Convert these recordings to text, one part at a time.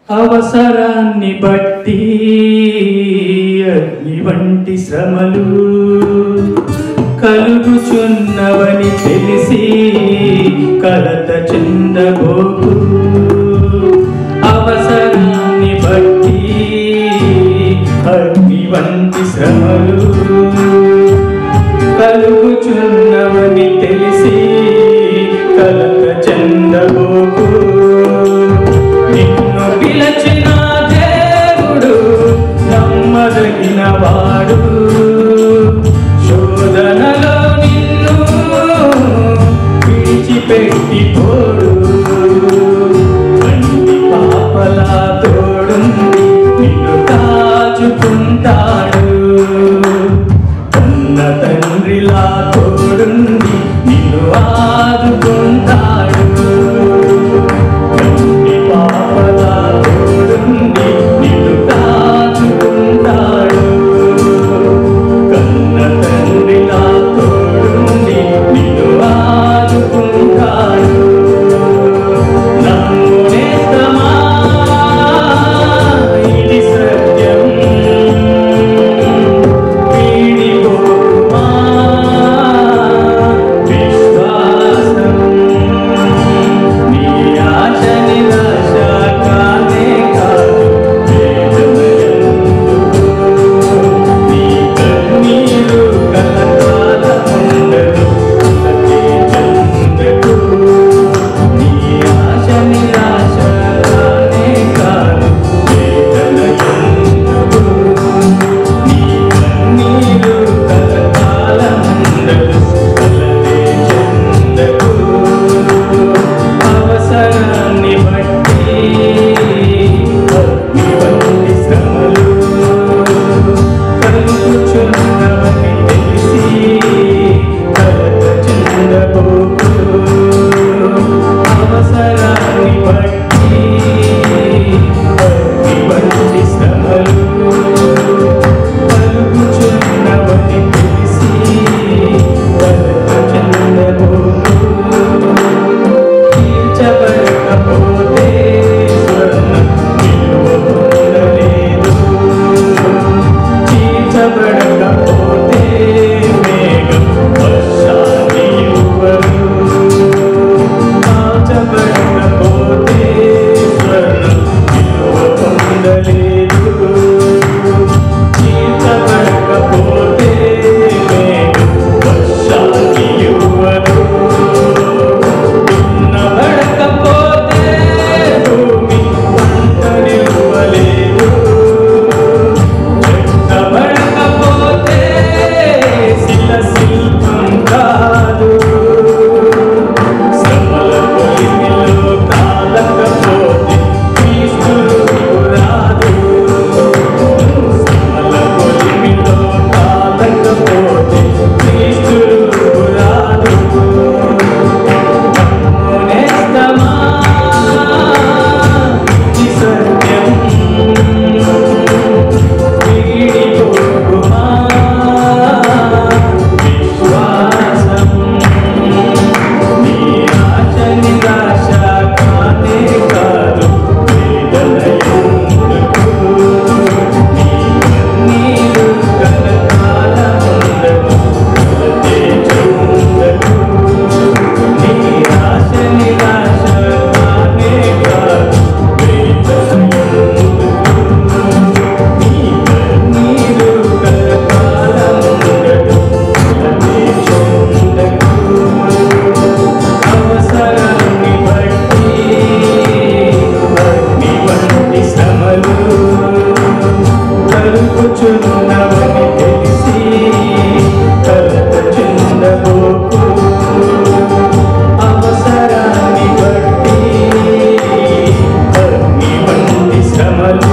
అవసరాన్ని బట్టి అగ్ని వంటి శ్రమలు కలుగుచున్నవని తెలిసి కలత చెందబోకు అవసరాన్ని బట్టి అగ్ని వంటి శ్రమలు కలుగుచున్నవని తెలిసి కలత చెందబోకు నిన్ను పిలచిన దేవుడు నమ్మదగిన వాడు శోధనలో నిన్ను విడిచిపెట్టి పోడు కంటి పాపలా తోడుంది నిన్ను కాచుకుంటాడు కన్న తండ్రిలా తోడుంది నిన్ను ఆదుకుంటాడు కంటి పాపలా తోడుంది నిన్ను కాచుకుంటాడు కన్న తండ్రిలా తోడుంది నిన్ను ఆదుకుంటాడు నమ్మునేస్తమా ఇది సత్యం వీడిపోమా విశ్వాసం నీ ఆశ నిరాశ కానే కాదు వేదనయందు నీ కన్నీరు కలకాలముండదు ప్రతి చంద్రకు నీ ఆశ నిరాశ కానే కాదు వేదనయందు నీ కన్నీరు కలకాలముండదు కలతే చందకు అవసరాన్ని బట్టి అగ్ని వంటి శ్రమలు కలుగుచున్నవని తెలిసి కలత చెందబోకు అవసరాన్ని బట్టి అగ్ని వంటి శ్రమలు కలుగుచున్నవని తెలిసి కలత చెందబోకు తీర్చబడకపోతే స్వర్ణం విలువ పొందలేదు తీర్చబడకపోతే మేఘం వర్షాన్ని ఇవ్వదు దాచబడకపోతే స్వర్ణం విలువ పొందలేదు తీర్చబడకపోతే మేఘం వర్షాన్ని ఇవ్వదు నడకపోతే భూమి పంటనివ్వలేదు చెక్కబడకపోతే శిల శిల్పం కాదు శ్రమల కొలిమిలో కాలకపోతే క్రీస్తుకు రాదు శ్రమల కొలిమిలో కాలకపోతే క్రీస్తుకు రాదు నేస్తమా ఈ సత్యం వీడిపోకుమా విశ్వాసం నీ ఆశ నిరాశ కానే కాదు వేదనయందుకు నీ కన్నీరు కలకాలముండదు కలతే చెందకు నీ ఆశ నిరాశ కానే కాదు వేదనయందుకు నీ కన్నీరు కలకాలముండదు కలతే చెందకు అవసరాన్ని బట్టి అగ్ని వంటి శ్రమలు కలుగుచున్నవని తెలిసి కలత చెందబోకు అవసరాన్ని బట్టి అగ్ని వంటి శ్రమలు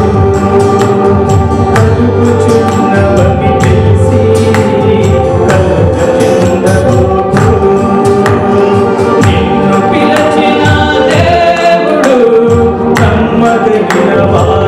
కలుగుచున్నవని తెలిసి కలత చెందబోకు నిన్ను పిలచిన దేవుడు నమ్మదగిన వాడు